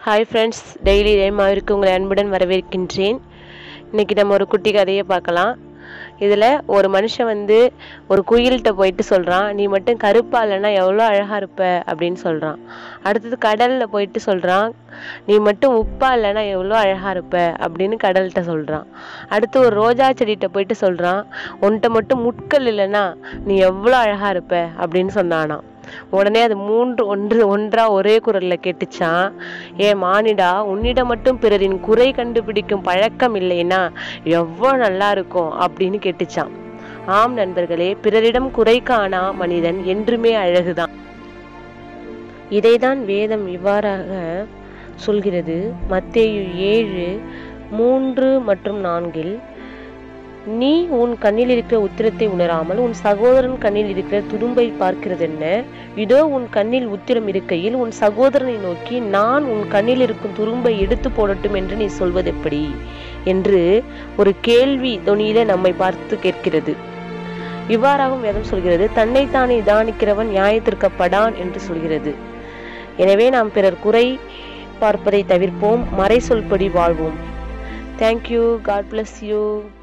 hi friends daily ரேமாவிற்கு உங்களை அன்புடன் வரவேற்கின்றேன் இன்னைக்கு நம்ம ஒரு குட்டி கதையை பார்க்கலாம் இதில் ஒரு மனுஷன் வந்து ஒரு குயில்கிட்ட போயிட்டு சொல்கிறான் நீ மட்டும் கருப்பா இல்லைன்னா எவ்வளோ அழகாக இருப்ப அப்படின்னு சொல்கிறான் அடுத்தது கடலில் போயிட்டு சொல்கிறான் நீ மட்டும் உப்பா இல்லைன்னா எவ்வளோ அழகாக இருப்ப அப்படின்னு கடல்கிட்ட சொல்கிறான் அடுத்து ஒரு ரோஜா செடிகிட்ட போயிட்டு சொல்கிறான் உன்கிட்ட மட்டும் முட்கள் இல்லைன்னா நீ எவ்வளோ அழகாக இருப்ப அப்படின்னு சொன்னானாம் உடனே அது மூன்று ஒன்று ஒன்றா ஒரே குரல்ல கேட்டுச்சான் ஏ மானிடா உன்னிடம் மட்டும் பிறரின் குறை கண்டுபிடிக்கும் பழக்கம் இல்லைன்னா எவ்வளோ நல்லா இருக்கும் அப்படின்னு கேட்டுச்சான் ஆம் நண்பர்களே பிறரிடம் குறை காணா மனிதன் என்றுமே அழகுதான் இதைதான் வேதம் இவ்வாறாக சொல்கிறது மத்தேயு ஏழு மூன்று மற்றும் நான்கில் நீ உன் கண்ணில் இருக்கிற உத்திரத்தை உணராமல் உன் சகோதரன் கண்ணில் இருக்கிற துரும்பை பார்க்கிறதென்ன இதோ உன் கண்ணில் உத்திரம் இருக்கையில் உன் சகோதரனை நோக்கி நான் உன் கண்ணில் இருக்கும் துரும்பை எடுத்து போடட்டும் என்று நீ சொல்வது எப்படி என்று ஒரு கேள்வி தொனியில நம்மை பார்த்து கேட்கிறது இவ்வாறாகவும் வேதம் சொல்கிறது தன்னைத்தானே தானிக்கிறவன் நியாயத்திற்கப்படான் என்று சொல்கிறது எனவே நாம் பிறர் குறை பார்ப்பதை தவிர்ப்போம் மறை சொல்படி வாழ்வோம் தேங்க்யூ காட் bless யூ